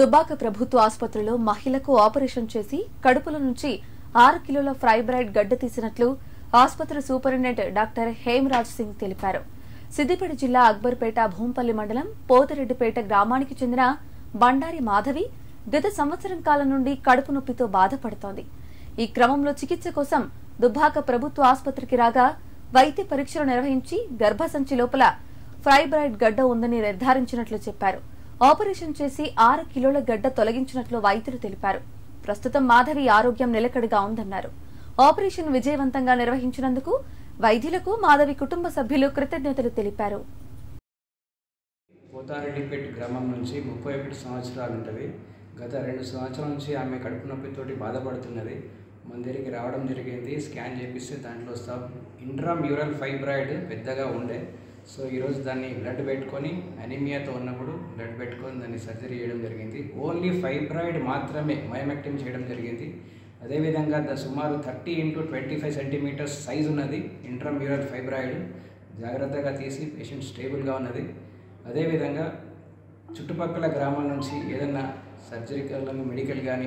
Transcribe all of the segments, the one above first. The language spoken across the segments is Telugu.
దుబ్బాక ప్రభుత్వ ఆసుపత్రిలో మహిళకు ఆపరేషన్ చేసి కడుపుల నుంచి ఆరు కిలోల ఫ్రైబ్రైడ్ గడ్డ తీసినట్లు ఆసుపత్రి సూపరింటెండెంట్ డాక్టర్ హేమరాజ్ సింగ్ తెలిపారు సిద్దిపేట జిల్లా అక్బర్పేట భూంపల్లి మండలం పోతిరెడ్డిపేట గ్రామానికి చెందిన బండారి మాధవి గత సంవత్సరం కాలం నుండి కడుపు నొప్పితో బాధపడుతోంది ఈ క్రమంలో చికిత్స కోసం దుబ్బాక ప్రభుత్వ ఆసుపత్రికి రాగా వైద్య పరీక్షలు నిర్వహించి గర్భసంచి లోపల ఫ్రైబ్రైడ్ గడ్డ ఉందని నిర్ధారించినట్లు చెప్పారు ఆపరేషన్ చేసి ఆరు కిలోల గడ్డ తొలగించినట్లు వైద్యులు తెలిపారు ప్రస్తుతం మాధవి ఆరోగ్యం నిలకడగా ఉందన్నారు ఆపరేషన్ విజయవంతంగా నిర్వహించినందుకు వైద్యులకు మాధవి కుటుంబ సభ్యులు కృతజ్ఞతలు తెలిపారు పోతారెడ్డిపేట గ్రామం నుంచి ముప్పై ఒకటి సంవత్సరాలు ఉంటుంది గత రెండు సంవత్సరాల నుంచి ఆమె కడుపు నొప్పితోటి బాధపడుతున్నది మన దగ్గరికి రావడం జరిగింది స్కాన్ చేపిస్తే దాంట్లో సబ్ ఇంట్రామ్యూరల్ ఫైబ్రాయిడ్ పెద్దగా ఉండే సో ఈరోజు దాన్ని బ్లడ్ పెట్టుకొని అనీమియాతో ఉన్నప్పుడు బ్లడ్ పెట్టుకొని దాన్ని సర్జరీ చేయడం జరిగింది ఓన్లీ ఫైబ్రాయిడ్ మాత్రమే మయోమెక్టిమ్ చేయడం జరిగింది అదేవిధంగా ద సుమారు thirty into twenty five centimetres size ఉన్నది ఇంట్రామ్యూరల్ ఫైబ్రాయిడ్ జాగ్రత్తగా తీసి పేషెంట్ స్టేబుల్గా ఉన్నది అదేవిధంగా చుట్టుపక్కల గ్రామాల నుంచి ఏదైనా సర్జరికల్ మెడికల్ కానీ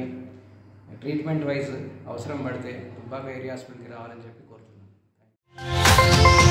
ట్రీట్మెంట్ వైజ్ అవసరం పడితే దుబ్బాక ఏరియా హాస్పిటల్కి రావాలని చెప్పి కోరుతున్నాను